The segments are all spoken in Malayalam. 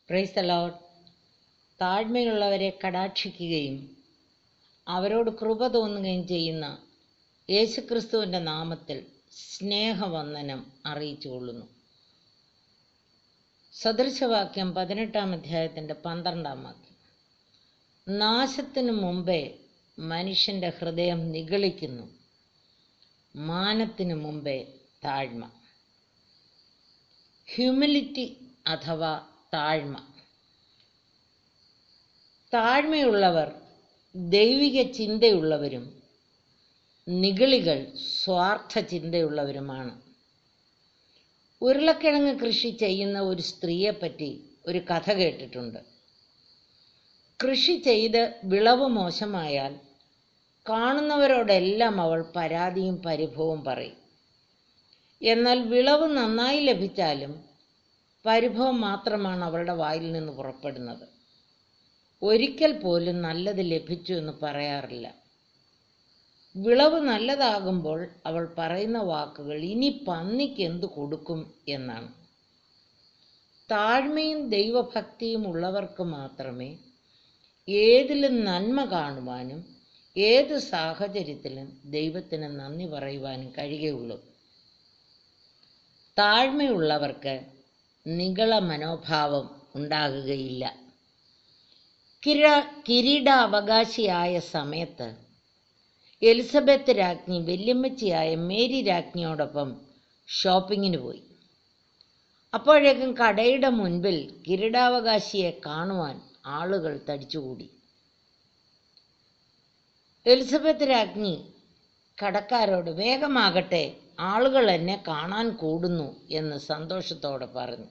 പ്രൈസ് ദ ലോർഡ് താഴ്മയുള്ളവരെ കടാക്ഷിക്കുകയും അവരോട് കൃപ തോന്നുകയും ചെയ്യുന്ന യേശുക്രിസ്തുവിൻ്റെ നാമത്തിൽ സ്നേഹവന്ദനം അറിയിച്ചു കൊള്ളുന്നു സദൃശവാക്യം പതിനെട്ടാം അധ്യായത്തിൻ്റെ പന്ത്രണ്ടാം വാക്യം നാശത്തിനു മുമ്പേ മനുഷ്യൻ്റെ ഹൃദയം നിഗളിക്കുന്നു മാനത്തിനു മുമ്പേ താഴ്മ ഹ്യൂമിലിറ്റി അഥവാ താഴ്മ താഴ്മയുള്ളവർ ദൈവിക ചിന്തയുള്ളവരും നിഗളികൾ സ്വാർത്ഥ ചിന്തയുള്ളവരുമാണ് ഉരുളക്കിഴങ്ങ് കൃഷി ചെയ്യുന്ന ഒരു സ്ത്രീയെപ്പറ്റി ഒരു കഥ കേട്ടിട്ടുണ്ട് കൃഷി ചെയ്ത് വിളവ് മോശമായാൽ കാണുന്നവരോടെല്ലാം അവൾ പരാതിയും പരിഭവവും പറയും എന്നാൽ വിളവ് നന്നായി ലഭിച്ചാലും പരിഭവം മാത്രമാണ് അവളുടെ വായിൽ നിന്ന് പുറപ്പെടുന്നത് ഒരിക്കൽ പോലും നല്ലത് ലഭിച്ചു എന്ന് പറയാറില്ല വിളവ് നല്ലതാകുമ്പോൾ അവൾ പറയുന്ന വാക്കുകൾ ഇനി പന്നിക്ക് എന്തു കൊടുക്കും എന്നാണ് താഴ്മയും ദൈവഭക്തിയും ഉള്ളവർക്ക് മാത്രമേ ഏതിലും നന്മ കാണുവാനും ഏത് സാഹചര്യത്തിലും ദൈവത്തിന് നന്ദി പറയുവാനും കഴിയുകയുള്ളൂ താഴ്മയുള്ളവർക്ക് നികള മനോഭാവം ഉണ്ടാകുകയില്ല കിര കിരീടാവകാശിയായ സമയത്ത് എലിസബത്ത് രാജ്ഞി വല്യമ്മച്ചിയായ മേരി രാജ്ഞിയോടൊപ്പം ഷോപ്പിങ്ങിന് പോയി അപ്പോഴേക്കും കടയുടെ മുൻപിൽ കിരീടാവകാശിയെ കാണുവാൻ ആളുകൾ തടിച്ചുകൂടി എലിസബത്ത് രാജ്ഞി കടക്കാരോട് വേഗമാകട്ടെ ആളുകൾ എന്നെ കാണാൻ കൂടുന്നു എന്ന് സന്തോഷത്തോടെ പറഞ്ഞു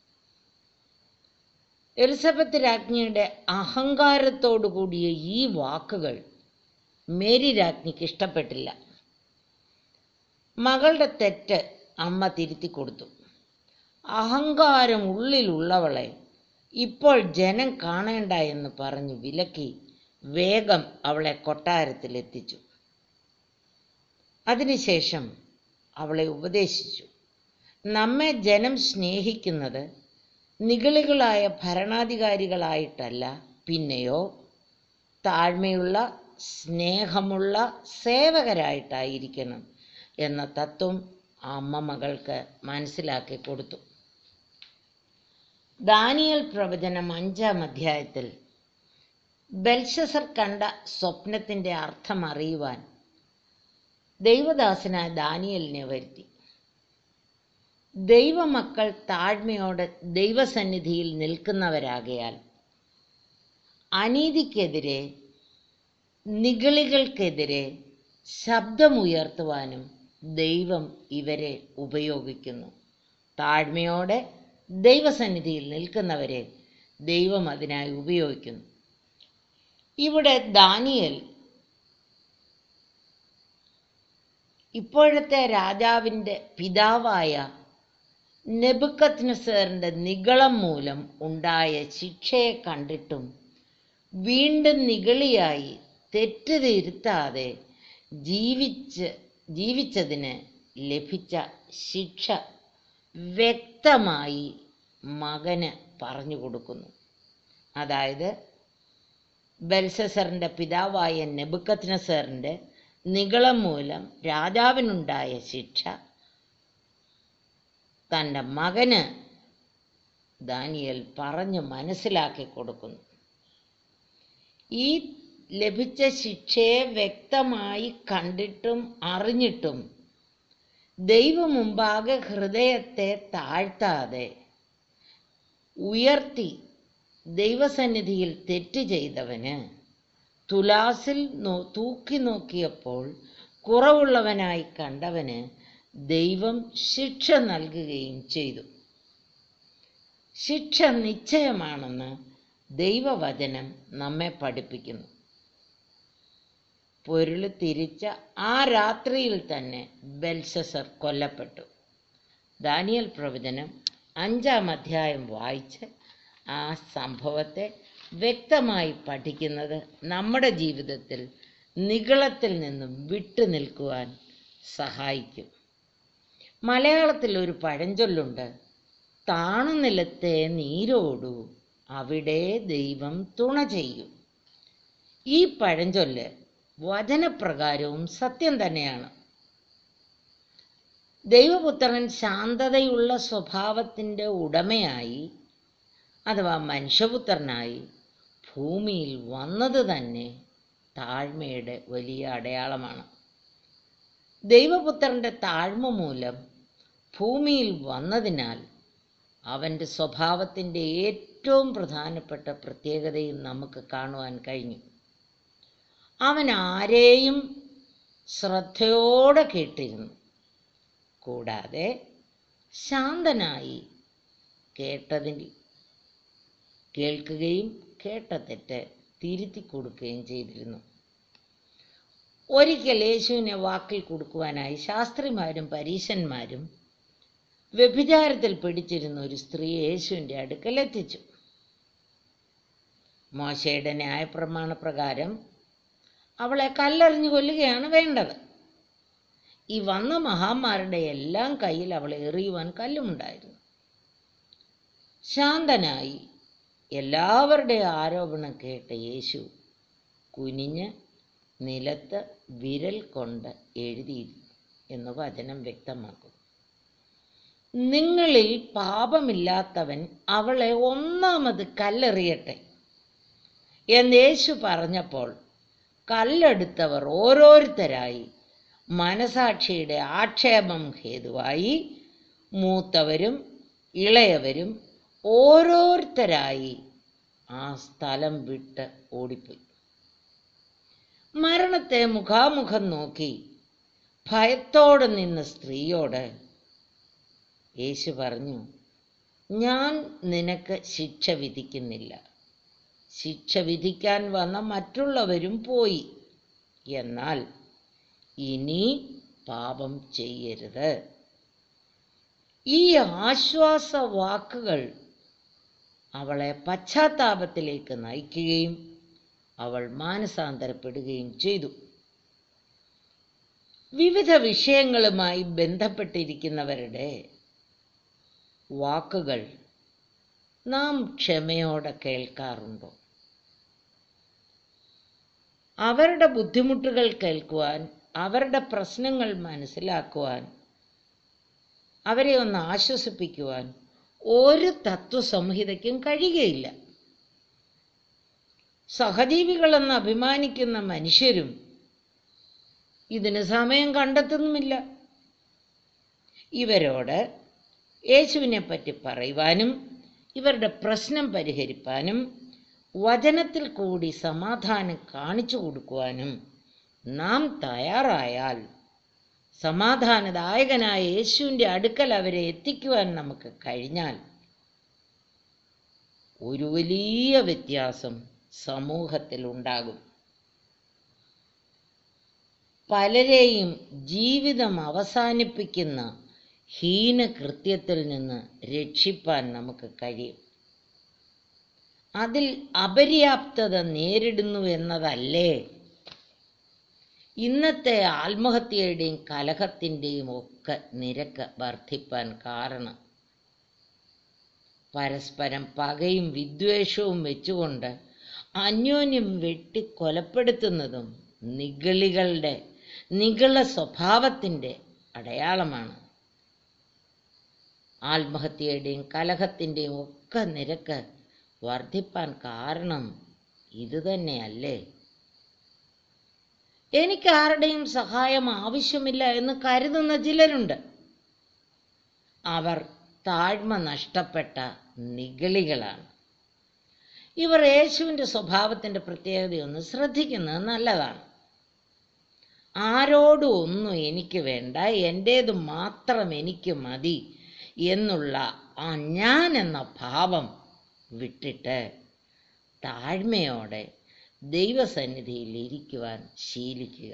എലിസബത്ത് രാജ്ഞിയുടെ അഹങ്കാരത്തോടു കൂടിയ ഈ വാക്കുകൾ മേരി രാജ്ഞിക്ക് ഇഷ്ടപ്പെട്ടില്ല മകളുടെ തെറ്റ് അമ്മ തിരുത്തി കൊടുത്തു അഹങ്കാരം ഉള്ളിലുള്ളവളെ ഇപ്പോൾ ജനം കാണേണ്ട എന്ന് പറഞ്ഞ് വിലക്കി വേഗം അവളെ കൊട്ടാരത്തിലെത്തിച്ചു അതിനുശേഷം അവളെ ഉപദേശിച്ചു നമ്മെ ജനം സ്നേഹിക്കുന്നത് നിഗളികളായ ഭരണാധികാരികളായിട്ടല്ല പിന്നെയോ താഴ്മയുള്ള സ്നേഹമുള്ള സേവകരായിട്ടായിരിക്കണം എന്ന തത്വം ആ അമ്മ മകൾക്ക് മനസ്സിലാക്കി കൊടുത്തു ദാനിയൽ പ്രവചനം അഞ്ചാം അധ്യായത്തിൽ ബൽഷസർ കണ്ട സ്വപ്നത്തിൻ്റെ അർത്ഥം അറിയുവാൻ ദൈവദാസനായ ദാനിയലിനെ വരുത്തി ദൈവമക്കൾ താഴ്മയോടെ ദൈവസന്നിധിയിൽ നിൽക്കുന്നവരാകയാൽ അനീതിക്കെതിരെ നിഗളികൾക്കെതിരെ ശബ്ദമുയർത്തുവാനും ദൈവം ഇവരെ ഉപയോഗിക്കുന്നു താഴ്മയോടെ ദൈവസന്നിധിയിൽ നിൽക്കുന്നവരെ ദൈവം അതിനായി ഉപയോഗിക്കുന്നു ഇവിടെ ദാനിയൽ ഇപ്പോഴത്തെ രാജാവിൻ്റെ പിതാവായ നെബുക്കത്നസറിൻ്റെ നിഗളം മൂലം ഉണ്ടായ ശിക്ഷയെ കണ്ടിട്ടും വീണ്ടും നിഗളിയായി തെറ്റ് തിരുത്താതെ ജീവിച്ച് ജീവിച്ചതിന് ലഭിച്ച ശിക്ഷ വ്യക്തമായി മകന് പറഞ്ഞു കൊടുക്കുന്നു അതായത് ബൽസസറിൻ്റെ പിതാവായ നെബുക്കത്നസറിൻ്റെ നിഗളം മൂലം രാജാവിനുണ്ടായ ശിക്ഷ തൻ്റെ മകന് ദാനിയൽ പറഞ്ഞ് മനസ്സിലാക്കി കൊടുക്കുന്നു ഈ ലഭിച്ച ശിക്ഷയെ വ്യക്തമായി കണ്ടിട്ടും അറിഞ്ഞിട്ടും ദൈവം മുമ്പാകെ ഹൃദയത്തെ താഴ്ത്താതെ ഉയർത്തി ദൈവസന്നിധിയിൽ തെറ്റ് ചെയ്തവന് തുലാസിൽ നോ തൂക്കി നോക്കിയപ്പോൾ കുറവുള്ളവനായി കണ്ടവന് ദൈവം ശിക്ഷ നൽകുകയും ചെയ്തു ശിക്ഷ നിശ്ചയമാണെന്ന് ദൈവവചനം നമ്മെ പഠിപ്പിക്കുന്നു പൊരുള് തിരിച്ച ആ രാത്രിയിൽ തന്നെ ബെൽസസർ കൊല്ലപ്പെട്ടു ദാനിയൽ പ്രവചനം അഞ്ചാം അധ്യായം വായിച്ച് ആ സംഭവത്തെ വ്യക്തമായി പഠിക്കുന്നത് നമ്മുടെ ജീവിതത്തിൽ നിഗളത്തിൽ നിന്നും വിട്ടു നിൽക്കുവാൻ സഹായിക്കും മലയാളത്തിൽ ഒരു പഴഞ്ചൊല്ലുണ്ട് താണുനിലത്തെ നീരോടു അവിടെ ദൈവം തുണ ചെയ്യും ഈ പഴഞ്ചൊല്ല് വചനപ്രകാരവും സത്യം തന്നെയാണ് ദൈവപുത്രൻ ശാന്തതയുള്ള സ്വഭാവത്തിൻ്റെ ഉടമയായി അഥവാ മനുഷ്യപുത്രനായി ഭൂമിയിൽ വന്നത് തന്നെ താഴ്മയുടെ വലിയ അടയാളമാണ് ദൈവപുത്രന്റെ താഴ്മ മൂലം ഭൂമിയിൽ വന്നതിനാൽ അവൻ്റെ സ്വഭാവത്തിൻ്റെ ഏറ്റവും പ്രധാനപ്പെട്ട പ്രത്യേകതയും നമുക്ക് കാണുവാൻ കഴിഞ്ഞു അവൻ ആരെയും ശ്രദ്ധയോടെ കേട്ടിരുന്നു കൂടാതെ ശാന്തനായി കേട്ടതിൽ കേൾക്കുകയും കേട്ട തെറ്റ് തിരുത്തി കൊടുക്കുകയും ചെയ്തിരുന്നു ഒരിക്കൽ യേശുവിനെ വാക്കിൽ കൊടുക്കുവാനായി ശാസ്ത്രിമാരും പരീശന്മാരും വ്യഭിചാരത്തിൽ പിടിച്ചിരുന്ന ഒരു സ്ത്രീ യേശുവിൻ്റെ അടുക്കൽ എത്തിച്ചു മോശയുടെ ന്യായപ്രമാണ പ്രകാരം അവളെ കല്ലെറിഞ്ഞു കൊല്ലുകയാണ് വേണ്ടത് ഈ വന്ന മഹാന്മാരുടെ എല്ലാം കയ്യിൽ അവളെ എറിയുവാൻ കല്ലുമുണ്ടായിരുന്നു ശാന്തനായി എല്ലാവരുടെ ആരോപണം കേട്ട യേശു കുനിഞ്ഞ് നിലത്ത് വിരൽ കൊണ്ട് എഴുതിയിരുന്നു എന്ന് വചനം വ്യക്തമാക്കും നിങ്ങളിൽ പാപമില്ലാത്തവൻ അവളെ ഒന്നാമത് കല്ലെറിയട്ടെ എന്ന് യേശു പറഞ്ഞപ്പോൾ കല്ലെടുത്തവർ ഓരോരുത്തരായി മനസാക്ഷിയുടെ ആക്ഷേപം ഹേതുവായി മൂത്തവരും ഇളയവരും ഓരോരുത്തരായി ആ സ്ഥലം വിട്ട് ഓടിപ്പോയി മരണത്തെ മുഖാമുഖം നോക്കി ഭയത്തോടെ നിന്ന സ്ത്രീയോട് യേശു പറഞ്ഞു ഞാൻ നിനക്ക് ശിക്ഷ വിധിക്കുന്നില്ല ശിക്ഷ വിധിക്കാൻ വന്ന മറ്റുള്ളവരും പോയി എന്നാൽ ഇനി പാപം ചെയ്യരുത് ഈ ആശ്വാസ വാക്കുകൾ അവളെ പശ്ചാത്താപത്തിലേക്ക് നയിക്കുകയും അവൾ മാനസാന്തരപ്പെടുകയും ചെയ്തു വിവിധ വിഷയങ്ങളുമായി ബന്ധപ്പെട്ടിരിക്കുന്നവരുടെ വാക്കുകൾ നാം ക്ഷമയോടെ കേൾക്കാറുണ്ടോ അവരുടെ ബുദ്ധിമുട്ടുകൾ കേൾക്കുവാൻ അവരുടെ പ്രശ്നങ്ങൾ മനസ്സിലാക്കുവാൻ അവരെ ഒന്ന് ആശ്വസിപ്പിക്കുവാൻ ഒരു തത്വസംഹിതയ്ക്കും കഴിയുകയില്ല സഹജീവികളെന്ന് അഭിമാനിക്കുന്ന മനുഷ്യരും ഇതിന് സമയം കണ്ടെത്തുന്നുമില്ല ഇവരോട് യേശുവിനെ പറ്റി പറയുവാനും ഇവരുടെ പ്രശ്നം പരിഹരിപ്പാനും വചനത്തിൽ കൂടി സമാധാനം കാണിച്ചു കൊടുക്കുവാനും നാം തയ്യാറായാൽ സമാധാനദായകനായ യേശുവിൻ്റെ അടുക്കൽ അവരെ എത്തിക്കുവാൻ നമുക്ക് കഴിഞ്ഞാൽ ഒരു വലിയ വ്യത്യാസം സമൂഹത്തിൽ ഉണ്ടാകും പലരെയും ജീവിതം അവസാനിപ്പിക്കുന്ന ഹീനകൃത്യത്തിൽ നിന്ന് രക്ഷിപ്പാൻ നമുക്ക് കഴിയും അതിൽ അപര്യാപ്തത നേരിടുന്നു എന്നതല്ലേ ഇന്നത്തെ ആത്മഹത്യയുടെയും കലഹത്തിൻ്റെയും ഒക്കെ നിരക്ക് വർദ്ധിപ്പാൻ കാരണം പരസ്പരം പകയും വിദ്വേഷവും വെച്ചുകൊണ്ട് അന്യോന്യം വെട്ടി കൊലപ്പെടുത്തുന്നതും നിഗളികളുടെ നിഗള സ്വഭാവത്തിൻ്റെ അടയാളമാണ് ആത്മഹത്യയുടെയും കലഹത്തിൻ്റെയും ഒക്കെ നിരക്ക് വർദ്ധിപ്പാൻ കാരണം ഇതുതന്നെയല്ലേ എനിക്ക് ആരുടെയും സഹായം ആവശ്യമില്ല എന്ന് കരുതുന്ന ചിലരുണ്ട് അവർ താഴ്മ നഷ്ടപ്പെട്ട നിഗളികളാണ് ഇവർ യേശുവിൻ്റെ സ്വഭാവത്തിൻ്റെ പ്രത്യേകതയൊന്ന് ശ്രദ്ധിക്കുന്നത് നല്ലതാണ് ആരോടും ഒന്നും എനിക്ക് വേണ്ട എൻ്റേത് മാത്രം എനിക്ക് മതി എന്നുള്ള ആ ഞാൻ എന്ന ഭാവം വിട്ടിട്ട് താഴ്മയോടെ ദൈവസന്നിധിയിൽ ഇരിക്കുവാൻ ശീലിക്കുക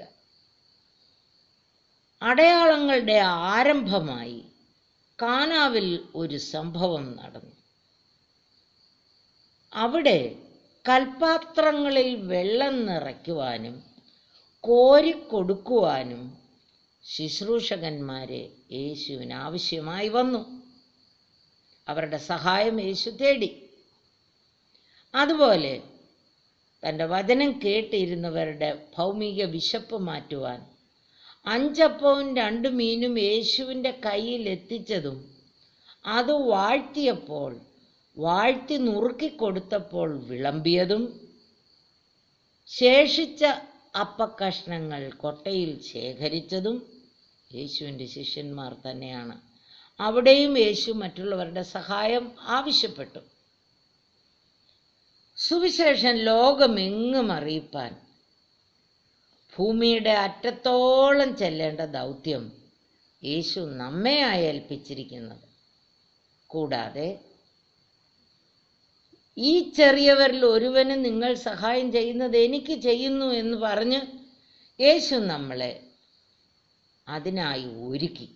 അടയാളങ്ങളുടെ ആരംഭമായി കാനാവിൽ ഒരു സംഭവം നടന്നു അവിടെ കൽപാത്രങ്ങളിൽ വെള്ളം നിറയ്ക്കുവാനും കോരിക്കൊടുക്കുവാനും ശുശ്രൂഷകന്മാരെ യേശുവിന് ആവശ്യമായി വന്നു അവരുടെ സഹായം യേശു തേടി അതുപോലെ തൻ്റെ വചനം കേട്ടിരുന്നവരുടെ ഭൗമിക വിശപ്പ് മാറ്റുവാൻ അഞ്ചപ്പവും രണ്ട് മീനും യേശുവിൻ്റെ കയ്യിൽ എത്തിച്ചതും അത് വാഴ്ത്തിയപ്പോൾ വാഴ്ത്തി നുറുക്കിക്കൊടുത്തപ്പോൾ വിളമ്പിയതും ശേഷിച്ച അപ്പക്കഷ്ണങ്ങൾ കൊട്ടയിൽ ശേഖരിച്ചതും യേശുവിൻ്റെ ശിഷ്യന്മാർ തന്നെയാണ് അവിടെയും യേശു മറ്റുള്ളവരുടെ സഹായം ആവശ്യപ്പെട്ടു സുവിശേഷം ലോകമെങ്ങും അറിയിപ്പാൻ ഭൂമിയുടെ അറ്റത്തോളം ചെല്ലേണ്ട ദൗത്യം യേശു നമ്മെയായി ഏൽപ്പിച്ചിരിക്കുന്നത് കൂടാതെ ഈ ചെറിയവരിൽ ഒരുവന് നിങ്ങൾ സഹായം ചെയ്യുന്നത് എനിക്ക് ചെയ്യുന്നു എന്ന് പറഞ്ഞ് യേശു നമ്മളെ അതിനായി ഒരുക്കി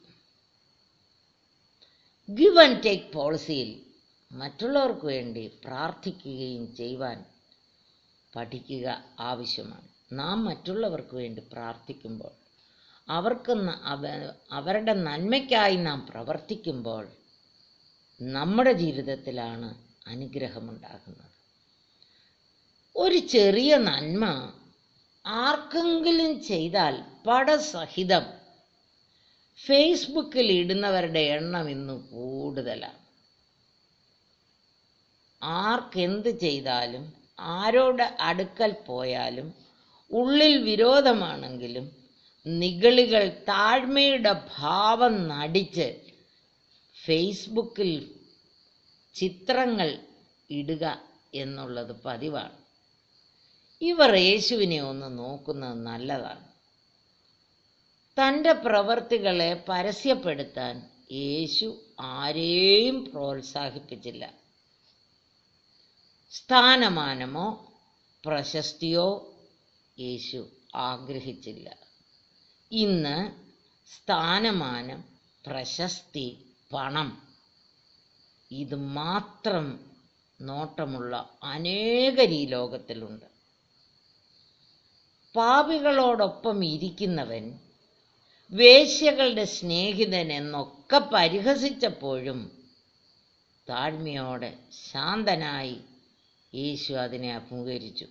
ഗിവ് ആൻഡ് ടേക്ക് പോളിസിയിൽ മറ്റുള്ളവർക്ക് വേണ്ടി പ്രാർത്ഥിക്കുകയും ചെയ്യുവാൻ പഠിക്കുക ആവശ്യമാണ് നാം മറ്റുള്ളവർക്ക് വേണ്ടി പ്രാർത്ഥിക്കുമ്പോൾ അവർക്ക് ന- അവ- അവരുടെ നന്മയ്ക്കായി നാം പ്രവർത്തിക്കുമ്പോൾ നമ്മുടെ ജീവിതത്തിലാണ് അനുഗ്രഹമുണ്ടാകുന്നത് ഒരു ചെറിയ നന്മ ആർക്കെങ്കിലും ചെയ്താൽ പടസഹിതം ഫേസ്ബുക്കിൽ ഇടുന്നവരുടെ എണ്ണം ഇന്ന് കൂടുതലാണ് ആർക്കെന്ത് ചെയ്താലും ആരോട് അടുക്കൽ പോയാലും ഉള്ളിൽ വിരോധമാണെങ്കിലും നിഗളികൾ താഴ്മയുടെ ഭാവം നടിച്ച് ഫേസ്ബുക്കിൽ ചിത്രങ്ങൾ ഇടുക എന്നുള്ളത് പതിവാണ് ഇവർ യേശുവിനെ ഒന്ന് നോക്കുന്നത് നല്ലതാണ് തൻ്റെ പ്രവർത്തികളെ പരസ്യപ്പെടുത്താൻ യേശു ആരെയും പ്രോത്സാഹിപ്പിച്ചില്ല സ്ഥാനമാനമോ പ്രശസ്തിയോ യേശു ആഗ്രഹിച്ചില്ല ഇന്ന് സ്ഥാനമാനം പ്രശസ്തി പണം ഇത് മാത്രം നോട്ടമുള്ള അനേകർ ഈ ലോകത്തിലുണ്ട് പാപികളോടൊപ്പം ഇരിക്കുന്നവൻ വേശ്യകളുടെ സ്നേഹിതൻ എന്നൊക്കെ പരിഹസിച്ചപ്പോഴും താഴ്മയോടെ ശാന്തനായി യേശു അതിനെ അഭിമുഖീകരിച്ചു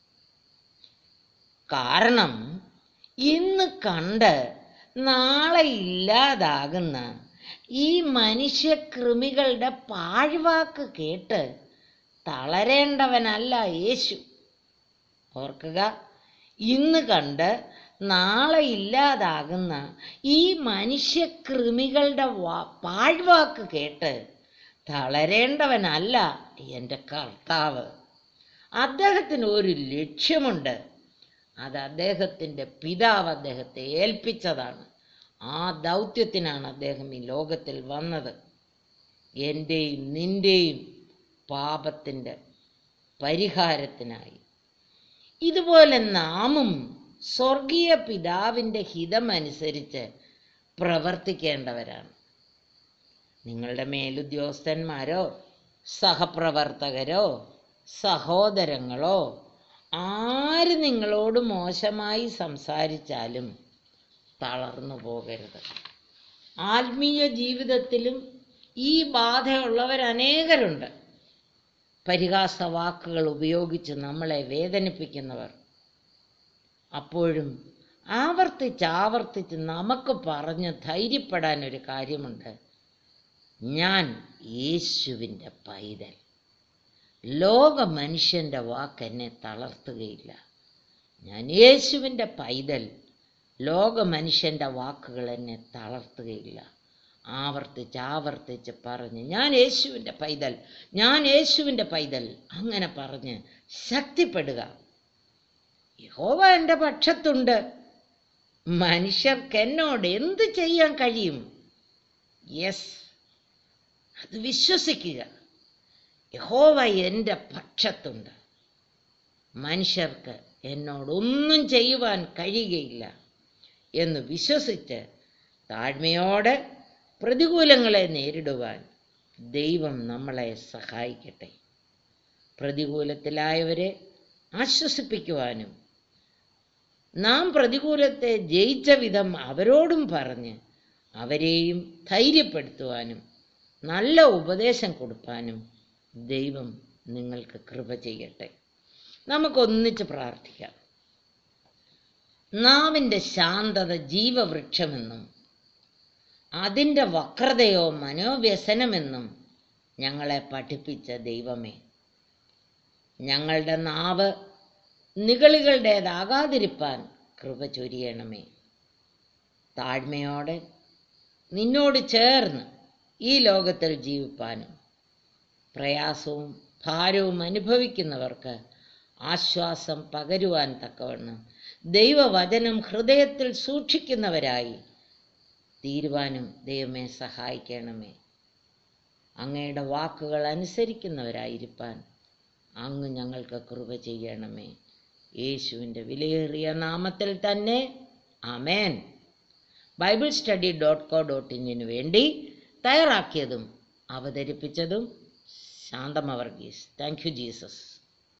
കാരണം ഇന്ന് കണ്ട് നാളെ ഇല്ലാതാകുന്ന ഈ മനുഷ്യകൃമികളുടെ പാഴ്വാക്ക് കേട്ട് തളരേണ്ടവനല്ല യേശു ഓർക്കുക ഇന്ന് കണ്ട് നാളെ ഇല്ലാതാകുന്ന ഈ മനുഷ്യകൃമികളുടെ വാ പാഴ്വാക്ക് കേട്ട് തളരേണ്ടവനല്ല എൻ്റെ കർത്താവ് അദ്ദേഹത്തിന് ഒരു ലക്ഷ്യമുണ്ട് അത് അദ്ദേഹത്തിൻ്റെ പിതാവ് അദ്ദേഹത്തെ ഏൽപ്പിച്ചതാണ് ആ ദൗത്യത്തിനാണ് അദ്ദേഹം ഈ ലോകത്തിൽ വന്നത് എൻ്റെയും നിൻ്റെയും പാപത്തിൻ്റെ പരിഹാരത്തിനായി ഇതുപോലെ നാമും സ്വർഗീയ പിതാവിൻ്റെ ഹിതമനുസരിച്ച് പ്രവർത്തിക്കേണ്ടവരാണ് നിങ്ങളുടെ മേലുദ്യോഗസ്ഥന്മാരോ സഹപ്രവർത്തകരോ സഹോദരങ്ങളോ ആര് നിങ്ങളോട് മോശമായി സംസാരിച്ചാലും തളർന്നു പോകരുത് ആത്മീയ ജീവിതത്തിലും ഈ ബാധയുള്ളവർ അനേകരുണ്ട് പരിഹാസ വാക്കുകൾ ഉപയോഗിച്ച് നമ്മളെ വേദനിപ്പിക്കുന്നവർ അപ്പോഴും ആവർത്തിച്ച് ആവർത്തിച്ച് നമുക്ക് പറഞ്ഞ് ധൈര്യപ്പെടാൻ ഒരു കാര്യമുണ്ട് ഞാൻ യേശുവിൻ്റെ പൈതൽ ലോക മനുഷ്യൻ്റെ വാക്ക് എന്നെ തളർത്തുകയില്ല ഞാൻ യേശുവിൻ്റെ പൈതൽ ലോക മനുഷ്യൻ്റെ വാക്കുകൾ എന്നെ തളർത്തുകയില്ല ആവർത്തിച്ച് ആവർത്തിച്ച് പറഞ്ഞ് ഞാൻ യേശുവിൻ്റെ പൈതൽ ഞാൻ യേശുവിൻ്റെ പൈതൽ അങ്ങനെ പറഞ്ഞ് ശക്തിപ്പെടുക യഹോവ എൻ്റെ പക്ഷത്തുണ്ട് മനുഷ്യർക്ക് എന്നോട് എന്ത് ചെയ്യാൻ കഴിയും യെസ് അത് വിശ്വസിക്കുക യഹോവ എൻ്റെ പക്ഷത്തുണ്ട് മനുഷ്യർക്ക് എന്നോടൊന്നും ചെയ്യുവാൻ കഴിയുകയില്ല എന്ന് വിശ്വസിച്ച് താഴ്മയോടെ പ്രതികൂലങ്ങളെ നേരിടുവാൻ ദൈവം നമ്മളെ സഹായിക്കട്ടെ പ്രതികൂലത്തിലായവരെ ആശ്വസിപ്പിക്കുവാനും നാം പ്രതികൂലത്തെ ജയിച്ച വിധം അവരോടും പറഞ്ഞ് അവരെയും ധൈര്യപ്പെടുത്തുവാനും നല്ല ഉപദേശം കൊടുക്കാനും ദൈവം നിങ്ങൾക്ക് കൃപ ചെയ്യട്ടെ നമുക്കൊന്നിച്ച് പ്രാർത്ഥിക്കാം നാവിൻ്റെ ശാന്തത ജീവവൃക്ഷമെന്നും അതിൻ്റെ വക്രതയോ മനോവ്യസനമെന്നും ഞങ്ങളെ പഠിപ്പിച്ച ദൈവമേ ഞങ്ങളുടെ നാവ് നിഗളികളുടേതാകാതിരിപ്പാൻ കൃപ ചൊരിയണമേ താഴ്മയോടെ നിന്നോട് ചേർന്ന് ഈ ലോകത്തിൽ ജീവിപ്പാനും പ്രയാസവും ഭാരവും അനുഭവിക്കുന്നവർക്ക് ആശ്വാസം പകരുവാൻ തക്കവണ്ണം ദൈവവചനം ഹൃദയത്തിൽ സൂക്ഷിക്കുന്നവരായി തീരുവാനും ദൈവമേ സഹായിക്കണമേ അങ്ങയുടെ വാക്കുകൾ അനുസരിക്കുന്നവരായിരിക്കാൻ അങ്ങ് ഞങ്ങൾക്ക് കൃപ ചെയ്യണമേ യേശുവിൻ്റെ വിലയേറിയ നാമത്തിൽ തന്നെ അമേൻ Bible study dot co dot ഇന്നിനു വേണ്ടി തയ്യാറാക്കിയതും അവതരിപ്പിച്ചതും ശാന്തമവർഗീസ് താങ്ക് യു ജീസസ്